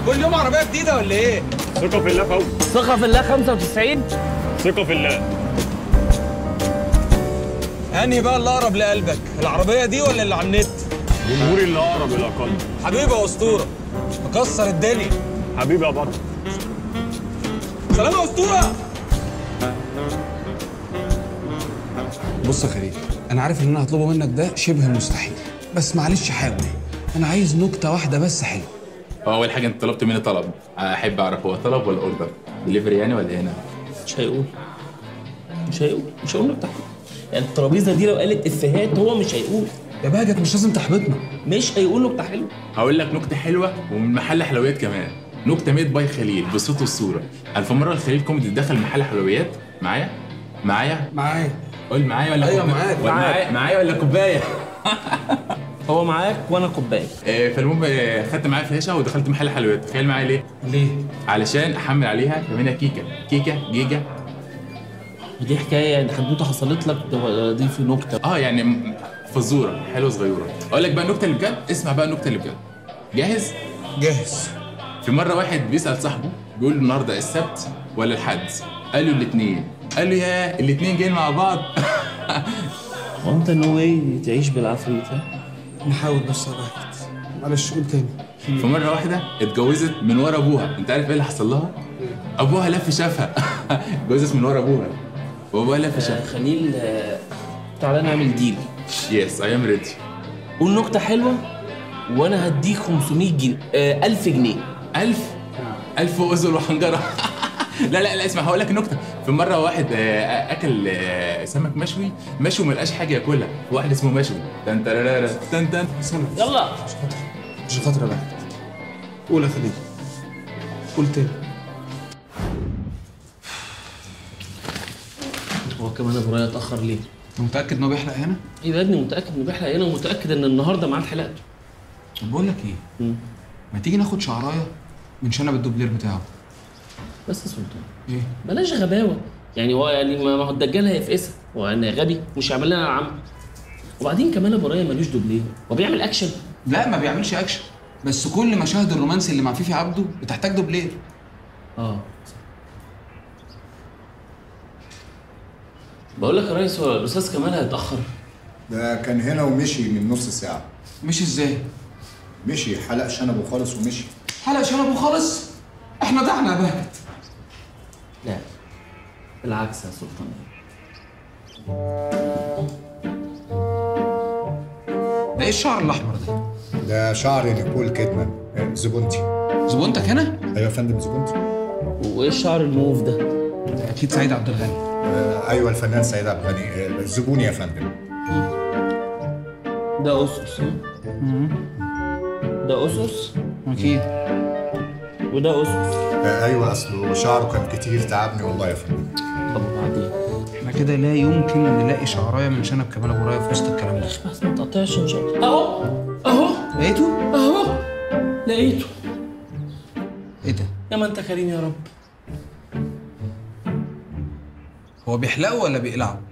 كل يوم عربيه جديده ولا ايه ثقة في الله فوق ثقة في الله 95 ثقة في الله انهي بقى اللي اقرب لقلبك العربيه دي ولا اللي على النت جمهوري اللي أقرب إلى قلبي حبيبي يا اسطوره مكسر الدنيا حبيبي يا بطل سلام يا اسطوره بص يا خليل انا عارف ان انا هطلبه منك ده شبه مستحيل بس معلش حاول انا عايز نكته واحده بس حلوه اول حاجه انت طلبت مني طلب احب اعرف هو طلب ولا اوردر دليفري يعني ولا هنا مش هيقول مش هيقول مش هيقول لك تحت يعني الترابيزه دي لو قالت افيهات هو مش هيقول يا باجت مش لازم تحبطنا مش هيقول نكته حلوه هقول لك نكته حلوه ومن محل حلويات كمان نكته ميد باي خليل بصوت والصوره الف مره الخليل كوميدي دخل محل حلويات معايا معايا معايا قول معايا ولا أيوة، كوباية؟ معاك. ولا معايا معايا ولا كوبايه هو معاك وانا كوبايه آه، فالمهم آه، خدت معايا فلاشه ودخلت محل حلويات تخيل معايا ليه ليه علشان احمل عليها كمان كيكه كيكه جيجا ودي حكايه يعني حدوته حصلت لك ده- دي في نكته اه يعني م- فزوره حلوه صغيره اقول لك بقى النكته اللي بجد اسمع بقى النكته اللي بجد جاهز جاهز في مره واحد بيسال صاحبه بيقول له النهارده السبت ولا الحد قال له الاثنين قال له يا الاثنين جايين مع بعض هو انت نو واي تعيش بالعفريت ها نحاول بس يا باجت معلش قول تاني في مره واحده اتجوزت من ورا ابوها انت عارف ايه اللي حصل لها ابوها لف شافها اتجوزت من ورا ابوها وابوها لف آه، شافها خليل آه، تعالى نعمل ديل يس اي ام ريدي قول نكته حلوه وانا هديك 500 جنيه آه 1000 جنيه 1000 1000 أذن وحنجرة لا لا لا اسمع هقول لك نكته في مره واحد آه، اكل آه، سمك مشوي مشوي ما لقاش حاجه ياكلها واحد اسمه مشوي تن ترارارا، تن تن استنى يلا مش خاطر يا باجت قول يا خليل قول تاني هو كمان ابو رايه اتاخر ليه؟ انت متاكد انه بيحلق هنا ايه يا ابني متاكد انه بيحلق هنا ومتاكد ان النهارده ميعاد حلقته طب بقول لك ايه مم. ما تيجي ناخد شعرايه من شنب الدوبلير بتاعه بس يا سلطان ايه بلاش غباوه يعني هو يعني ما ما هو الدجال هيفقسها هو انا غبي مش هيعمل لنا العم وبعدين كمان ابو رايه ملوش دوبلير هو بيعمل اكشن لا ما بيعملش اكشن بس كل مشاهد الرومانسي اللي مع فيفي عبده بتحتاج دوبلير اه بقول لك يا ريس هو الاستاذ كمال هيتاخر ده كان هنا ومشي من نص ساعة مش ازاي مشي حلق شنبه خالص ومشي حلق شنبه خالص احنا ضعنا يا باجت لا بالعكس يا سلطان ده ايه الشعر الاحمر ده ده شعر نيكول كيدمان آه، زبونتي زبونتك هنا ايوه يا فندم زبونتي وايه الشعر الموف ده؟ اكيد سعيد عبد الغني آه، ايوه الفنان سيد عبد الغني آه، زبوني يا فندم ده اسس ها؟ ده اسس اكيد وده اسس آه، ايوه اصله شعره كان كتير تعبني والله يا فندم طب وبعدين؟ احنا كده لا يمكن نلاقي شعرايه من شنب كمال ابو رايه في وسط الكلام ده بس ما تقطعش ان شاء الله اهو اهو لقيته اهو لقيته ايه ده يا ما انت كريم يا رب هو بيحلقه ولا بيقلعه